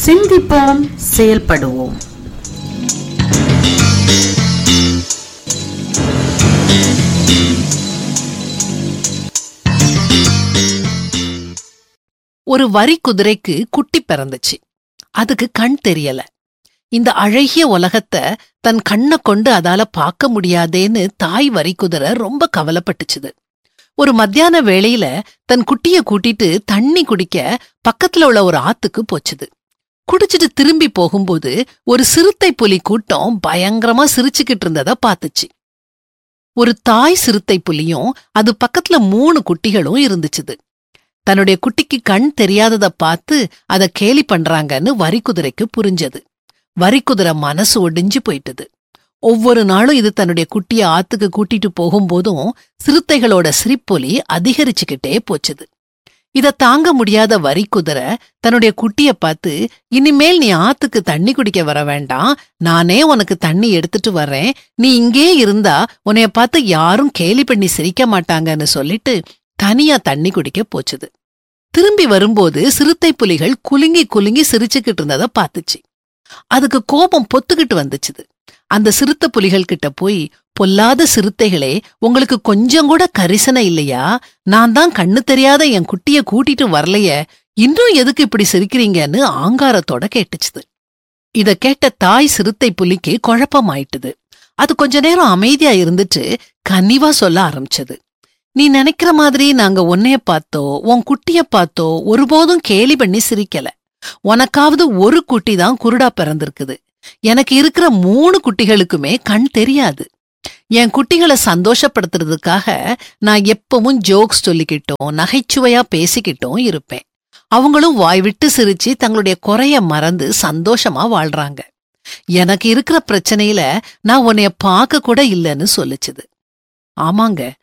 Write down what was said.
சிந்திப்போம் செயல்படுவோம் ஒரு வரி குதிரைக்கு குட்டி பிறந்துச்சு அதுக்கு கண் தெரியல இந்த அழகிய உலகத்தை தன் கண்ணை கொண்டு அதால பார்க்க முடியாதேன்னு தாய் வரி குதிரை ரொம்ப கவலைப்பட்டுச்சுது ஒரு மத்தியான வேளையில தன் குட்டிய கூட்டிட்டு தண்ணி குடிக்க பக்கத்துல உள்ள ஒரு ஆத்துக்கு போச்சுது குடிச்சிட்டு திரும்பி போகும்போது ஒரு சிறுத்தை புலி கூட்டம் பயங்கரமா சிரிச்சுக்கிட்டு இருந்தத பாத்துச்சு ஒரு தாய் சிறுத்தை புலியும் அது பக்கத்துல மூணு குட்டிகளும் இருந்துச்சுது தன்னுடைய குட்டிக்கு கண் தெரியாதத பார்த்து அத கேலி பண்றாங்கன்னு வரிக்குதிரைக்கு புரிஞ்சது வரிக்குதிரை மனசு ஒடிஞ்சு போயிட்டது ஒவ்வொரு நாளும் இது தன்னுடைய குட்டிய ஆத்துக்கு கூட்டிட்டு போகும்போதும் சிறுத்தைகளோட சிரிப்பொலி அதிகரிச்சுக்கிட்டே போச்சுது இத தாங்க முடியாத வரிக்குதிரை தன்னுடைய குட்டிய பார்த்து இனிமேல் நீ ஆத்துக்கு தண்ணி குடிக்க வர வேண்டாம் நானே உனக்கு தண்ணி எடுத்துட்டு வர்றேன் நீ இங்கே இருந்தா உன்னைய பார்த்து யாரும் கேலி பண்ணி சிரிக்க மாட்டாங்கன்னு சொல்லிட்டு தனியா தண்ணி குடிக்க போச்சுது திரும்பி வரும்போது சிறுத்தை புலிகள் குலுங்கி குலுங்கி சிரிச்சுக்கிட்டு இருந்தத பாத்துச்சு அதுக்கு கோபம் பொத்துக்கிட்டு வந்துச்சுது அந்த சிறுத்தை புலிகள் கிட்ட போய் பொல்லாத சிறுத்தைகளே உங்களுக்கு கொஞ்சம் கூட கரிசனை இல்லையா நான் தான் கண்ணு தெரியாத என் குட்டிய கூட்டிட்டு வரலையே இன்னும் எதுக்கு இப்படி சிரிக்கிறீங்கன்னு ஆங்காரத்தோட கேட்டுச்சுது இத கேட்ட தாய் சிறுத்தை புலிக்கு குழப்பமாயிட்டுது அது கொஞ்ச நேரம் அமைதியா இருந்துட்டு கனிவா சொல்ல ஆரம்பிச்சது நீ நினைக்கிற மாதிரி நாங்க உன்னைய பார்த்தோ உன் குட்டிய பார்த்தோ ஒருபோதும் கேலி பண்ணி சிரிக்கல உனக்காவது ஒரு குட்டி தான் குருடா பிறந்திருக்குது எனக்கு இருக்கிற மூணு குட்டிகளுக்குமே கண் தெரியாது என் குட்டிகளை சந்தோஷப்படுத்துறதுக்காக நான் எப்பவும் ஜோக்ஸ் சொல்லிக்கிட்டோம் நகைச்சுவையா பேசிக்கிட்டும் இருப்பேன் அவங்களும் வாய் விட்டு சிரிச்சு தங்களுடைய குறைய மறந்து சந்தோஷமா வாழ்றாங்க எனக்கு இருக்கிற பிரச்சனையில நான் உன்னைய பார்க்க கூட இல்லைன்னு சொல்லுச்சுது ஆமாங்க